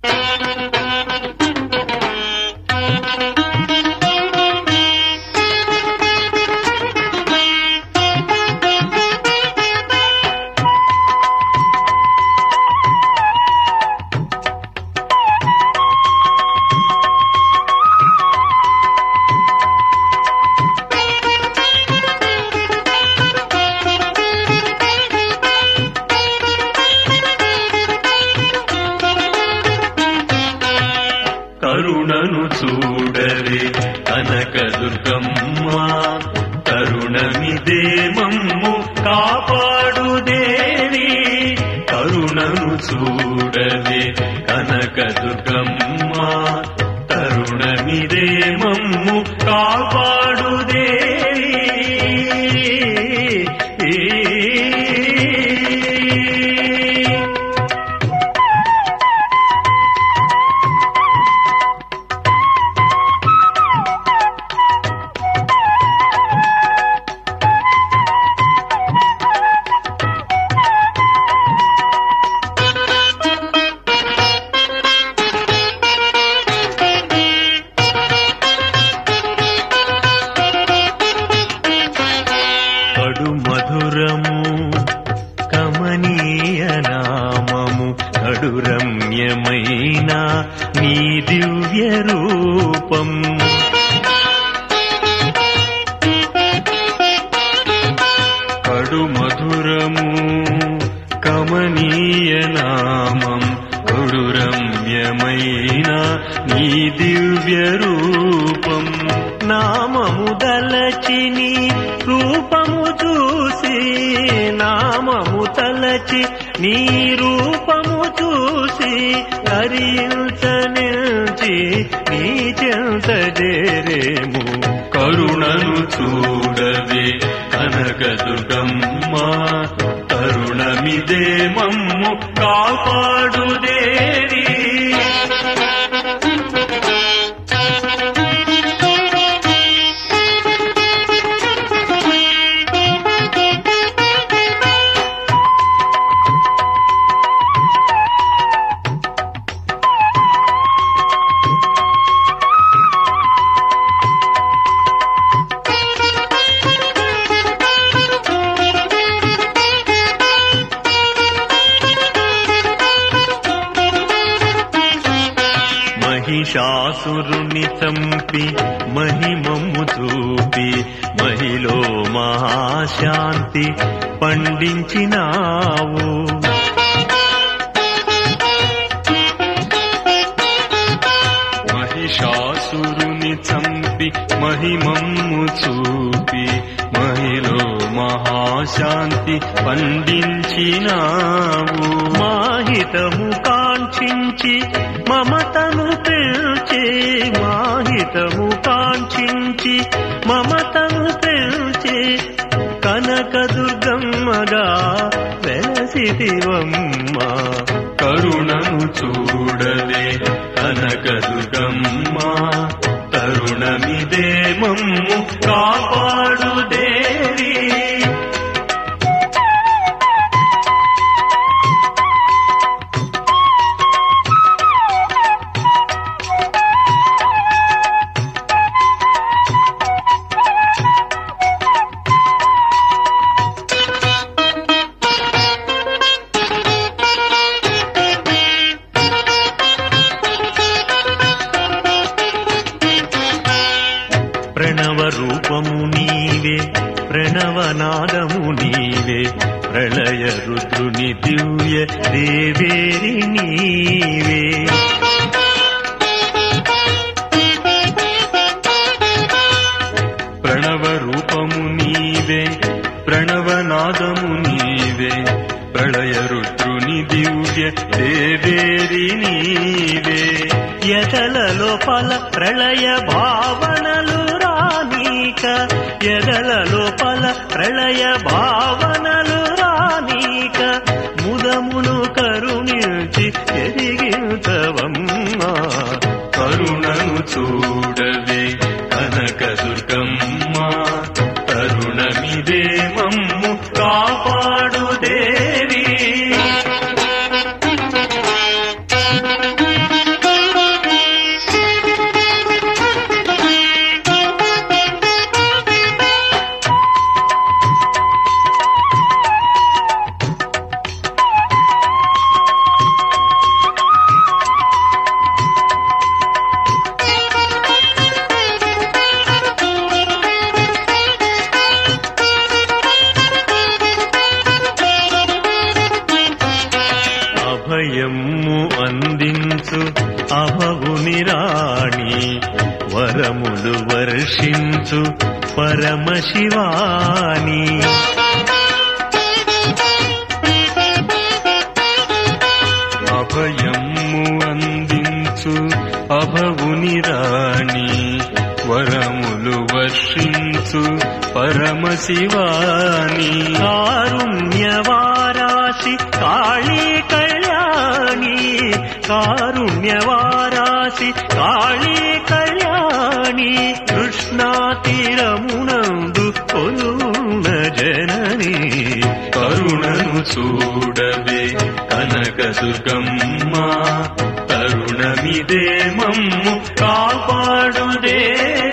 కరుణను చూడవే కనక దుర్గమ్మ కరుణమిదే మమ్ము కాపాడు దేవి కరుణను చూడవే కనక దుర్గమ్మ కరుణమిదే మమ్ము కాపాడు దేవి కడు మధురము కమనీయ నామము కడు రమ్యమైన నీ దివ్య రూపం కడు మధురము కమనీయ నామం కడు రమ్యమైన నీ దివ్య రూపం నామము దలచిని రూపము చూసి నామము తలచి నీ రూపము చూసి హరించనిల్చి నీ చెంత చేరేము కరుణను చూడవే కనక దుర్గమ్మ కరుణమిదే మమ్ము కాపాడు దేవి మహిషాసురుని చంపి మహిమము చూపి మహిలో మహాశాంతి పండించినావు మహిషాసురుని చంపి మహిమమ్ము చూపి మహిలో మహాశాంతి పండించినావు మాహితము కాంక్షించి మమతను పెంచే మాహితము కాంక్షించి మమతను పెంచే కనక దుర్గమ్మగా వెలసిదివమ్మ కరుణను చూడవే కనక దుర్గమ్మ తరుణమిదే మమ్ము కాపాడు దేవి ప్రణవ రూపము నీవే ప్రణవనాదము నీవే ప్రళయ రుద్రుని దివ్య దేవేరి నీవే ప్రణవ రూపము నీవే ప్రణవనాదము నీవే ప్రళయ రుద్రుని దివ్య దేవేరి నీవే ఎదల లోపల ప్రళయ భావనలు రానీక ఎదల లోపల ప్రళయ భావనలు రానీక ముదమును కరుణించి ఎదిగించవమ్మా కరుణను చూడవే కనక దుర్గమ్మ కరుణమిదే మమ్ము కాపాడు దేవి వర్షించు అభవుని రాణి వరములు వర్షించు పరమశివాని అభయము అందించు అభవుని రాణి వరములు వర్షించు పరమశివాని కారుణ్యవారాశి కాళీ కళ్యాణి కారుణ్యవారాశి కాళీ కళ్యాణి కృష్ణా తీరమునందు కొలున జనని కరుణను చూడవే కనక దుర్గమ్మ తరుణమిదే మమ్ము కాపాడుదే